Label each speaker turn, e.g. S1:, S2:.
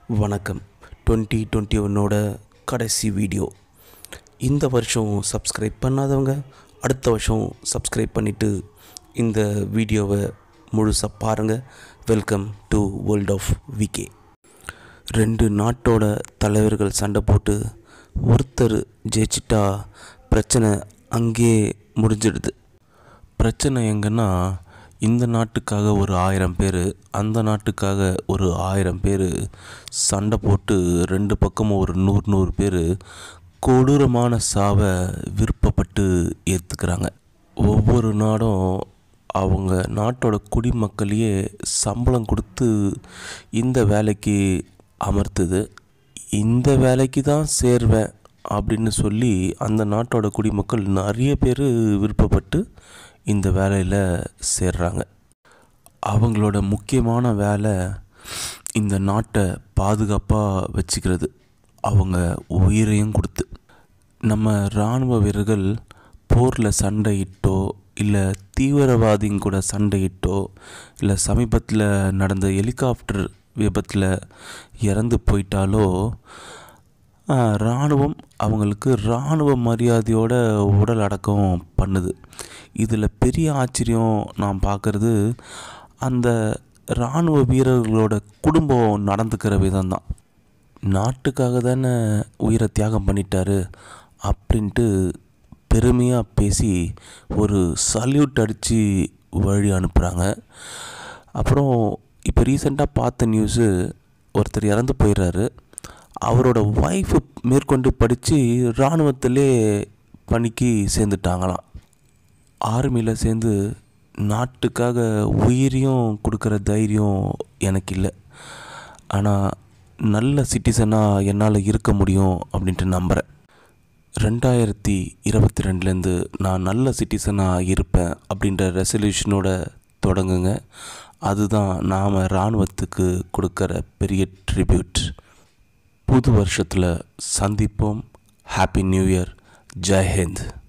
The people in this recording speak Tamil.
S1: வணக்கம் டுவெண்ட்டி டுவெண்ட்டி ஒன்னோட கடைசி வீடியோ இந்த வருஷம் சப்ஸ்கிரைப் பண்ணாதவங்க அடுத்த வருஷம் சப்ஸ்கிரைப் பண்ணிவிட்டு இந்த வீடியோவை முழுசாக பாருங்கள் welcome to world of V K ரெண்டு நாட்டோட தலைவர்கள் சண்டை போட்டு ஒருத்தர் ஜெயிச்சிட்டா பிரச்சனை அங்கேயே முடிஞ்சிடுது பிரச்சனை எங்கன்னா இந்த நாட்டுக்காக ஒரு ஆயிரம் பேர் அந்த நாட்டுக்காக ஒரு ஆயிரம் பேர் சண்டை போட்டு ரெண்டு பக்கமும் ஒரு நூறு நூறு பேர் கொடூரமான சாவை விருப்பப்பட்டு ஏற்றுக்கிறாங்க ஒவ்வொரு நாடும் அவங்க நாட்டோட குடிமக்களையே சம்பளம் கொடுத்து இந்த வேலைக்கு அமர்த்துது இந்த வேலைக்கு தான் சேர்வேன் அப்படின்னு சொல்லி அந்த நாட்டோட குடிமக்கள் நிறைய பேர் விருப்பப்பட்டு இந்த வேலையில் சேர்றாங்க அவங்களோட முக்கியமான வேலை இந்த நாட்டை பாதுகாப்பாக வச்சுக்கிறது அவங்க உயிரையும் கொடுத்து நம்ம இராணுவ வீரர்கள் போரில் சண்டையிட்டோ இல்லை தீவிரவாதிங்க கூட சண்டையிட்டோ இல்லை சமீபத்தில் நடந்த ஹெலிகாப்டர் விபத்தில் இறந்து போயிட்டாலோ இராணுவம் அவங்களுக்கு இராணுவ மரியாதையோட உடல் அடக்கம் பண்ணுது இதில் பெரிய ஆச்சரியம் நான் பார்க்குறது அந்த இராணுவ வீரர்களோட குடும்பம் நடந்துக்கிற விதம் தான் நாட்டுக்காக தானே உயிரை தியாகம் பண்ணிட்டாரு அப்படின்ட்டு பெருமையாக பேசி ஒரு சல்யூட் அடித்து வழி அனுப்புகிறாங்க அப்புறம் இப்போ ரீசெண்டாக பார்த்த நியூஸு ஒருத்தர் இறந்து போயிடுறாரு அவரோட ஒய்ஃபு மேற்கொண்டு படித்து இராணுவத்திலே பணிக்கு சேர்ந்துட்டாங்களாம் ஆர்மியில் சேர்ந்து நாட்டுக்காக உயிரையும் கொடுக்குற தைரியம் எனக்கு இல்லை ஆனால் நல்ல சிட்டிசனாக என்னால் இருக்க முடியும் அப்படின்ட்டு நம்புகிறேன் ரெண்டாயிரத்தி இருபத்தி ரெண்டுலேருந்து நான் நல்ல சிட்டிசனாக இருப்பேன் அப்படின்ற ரெசல்யூஷனோட தொடங்குங்க அதுதான் நாம் இராணுவத்துக்கு கொடுக்குற பெரிய ட்ரிபியூட் புது வருஷத்தில் சந்திப்போம் happy new year Jai Hind